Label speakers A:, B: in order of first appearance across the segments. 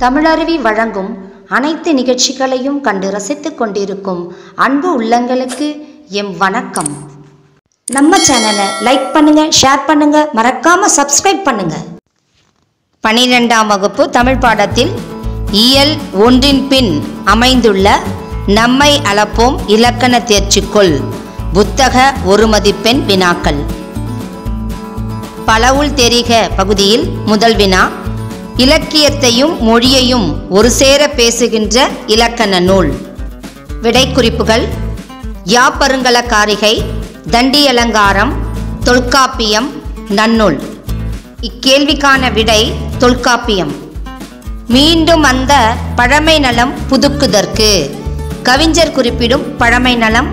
A: தமிழருவி வழங்கும் அனைத்து நிகழ்ச்சிகளையும் கண்டு ரசித்துக் கொண்டிருக்கும் அன்பு உள்ளங்களுக்கு எம் வணக்கம் நம்ம சேனலை லைக் பண்ணுங்க ஷேர் பண்ணுங்க மறக்காம சப்ஸ்கிரைப் பண்ணுங்க பனிரெண்டாம் வகுப்பு தமிழ் பாடத்தில் இயல் ஒன்றின் பின் அமைந்துள்ள நம்மை அளப்போம் இலக்கண தேர்ச்சிக்குள் புத்தக ஒரு மதிப்பெண் வினாக்கள் பலவுள் தெரிக பகுதியில் முதல் வினா இலக்கியத்தையும் மொழியையும் ஒரு சேர பேசுகின்ற இலக்கண நூல் விடைக்குறிப்புகள் யாப்பருங்கல காரிகை தண்டியலங்காரம் தொல்காப்பியம் நன்னூல் இக்கேள்விக்கான விடை தொல்காப்பியம் மீண்டும் அந்த பழமை நலம் புதுக்குதற்கு கவிஞர் குறிப்பிடும் பழமை நலம்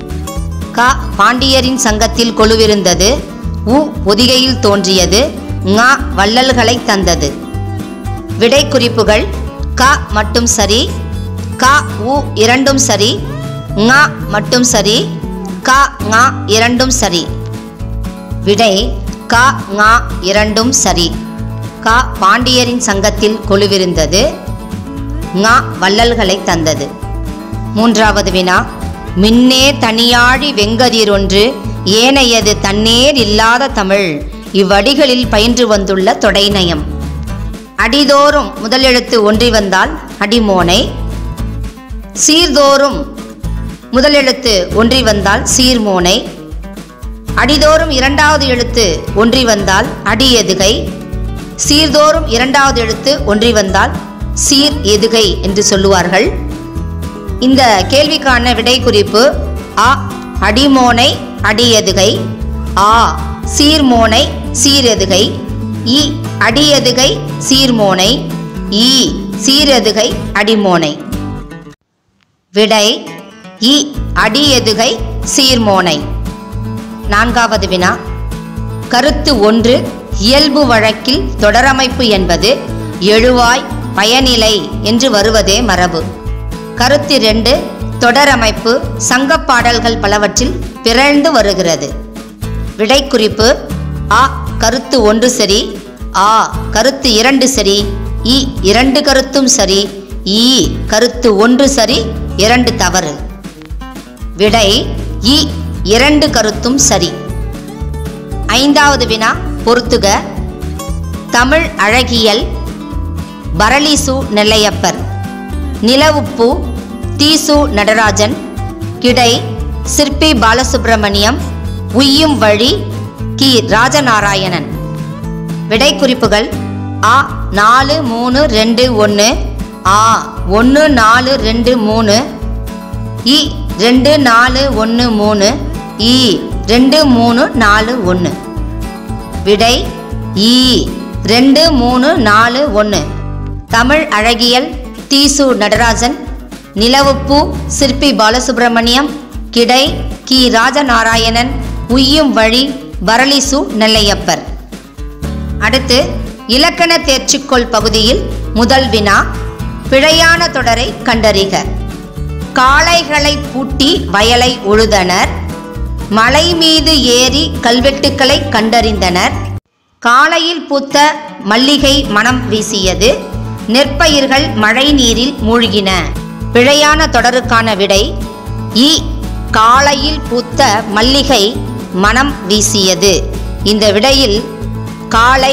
A: க பாண்டியரின் சங்கத்தில் கொலுவிருந்தது உ பொதிகையில் தோன்றியது ங வள்ளல்களை தந்தது விடை குறிப்புகள் க மட்டும் சரி க உ இரண்டும் சரி ங மட்டும் சரி க ங இரண்டும் சரி விடை க ங இரண்டும் சரி க பாண்டியரின் சங்கத்தில் கொலுவிருந்தது ங வள்ளல்களை தந்தது மூன்றாவது வினா மின்னே தனியாழி வெங்கதிரொன்று ஏனையது தன்னேர் இல்லாத தமிழ் இவ்வடிகளில் பயின்று வந்துள்ள தொடைநயம் அடிதோறும் முதலெழுத்து ஒன்றி வந்தால் அடிமோனை சீர்தோறும் முதலெழுத்து ஒன்றி வந்தால் சீர்மோனை அடிதோறும் இரண்டாவது எழுத்து ஒன்றி வந்தால் அடி எதுகை சீர்தோறும் இரண்டாவது எழுத்து ஒன்றி வந்தால் சீர் எதுகை என்று சொல்லுவார்கள் இந்த கேள்விக்கான விடை குறிப்பு அ அடிமோனை அடியதுகை ஆ சீர்மோனை சீரெதுகை இ அடியதுகை சீர்மோனை ஈ சீரெதுகை அடிமோனை விடை இ அடியெதுகை சீர்மோனை நான்காவது வினா கருத்து ஒன்று இயல்பு வழக்கில் தொடரமைப்பு என்பது எழுவாய் பயனிலை என்று வருவதே மரபு கருத்து இரண்டு தொடரமைப்பு சங்கப் பாடல்கள் பலவற்றில் பிறழ்ந்து வருகிறது விடைக்குறிப்பு ஆ கருத்து ஒன்று சரி ஆ கருத்து இரண்டு சரி இ இரண்டு கருத்தும் சரி ஈ கருத்து ஒன்று சரி இரண்டு தவறு விடை இ இரண்டு கருத்தும் சரி ஐந்தாவது வினா பொறுத்துக தமிழ் அழகியல் பரளிசு நெல்லையப்பர் நிலவுப்பு தீசு நடராஜன் கிடை சிற்பி பாலசுப்பிரமணியம் உய்யும் வழி கி ராஜநாராயணன் விடை குறிப்புகள் ஆ நாலு மூணு ரெண்டு ஒன்று ஆ ஒன்று நாலு ரெண்டு மூணு இ ரெண்டு நாலு ஒன்று மூணு இ ரெண்டு மூணு நாலு ஒன்று விடை ஈ ரெண்டு மூணு நாலு ஒன்று தமிழ் அழகியல் தீசு நடராஜன் நிலவுப்பூ சிற்பி பாலசுப்பிரமணியம் கிடை கி ராஜநாராயணன் உய்யும் வழி பரளிசு நெல்லையப்பர் அடுத்து இலக்கண தேர்ச்சிக்கோள் பகுதியில் முதல் வினா பிழையான தொடரை கண்டறிக காளைகளை பூட்டி வயலை உழுதனர் மலை மீது ஏறி கல்வெட்டுக்களை கண்டறிந்தனர் காலையில் பூத்த மல்லிகை மனம் வீசியது நெற்பயிர்கள் மழை நீரில் மூழ்கின பிழையான தொடருக்கான விடை இ காலையில் பூத்த மல்லிகை மனம் வீசியது இந்த விடையில் காலை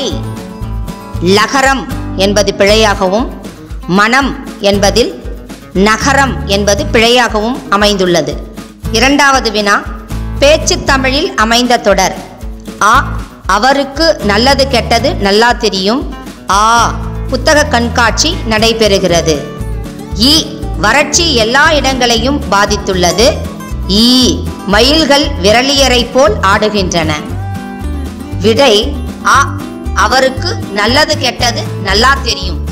A: லகரம் என்பது பிழையாகவும் மனம் என்பதில் நகரம் என்பது பிழையாகவும் அமைந்துள்ளது இரண்டாவது வினா பேச்சு தமிழில் அமைந்த தொடர் ஆ அவருக்கு நல்லது கெட்டது நல்லா தெரியும் ஆ புத்தக கண்காட்சி நடைபெறுகிறது இ வறட்சி எல்லா இடங்களையும் பாதித்துள்ளது ஈ மயில்கள் விரலியரை போல் ஆடுகின்றன விடை ஆ அவருக்கு நல்லது கெட்டது நல்லா தெரியும்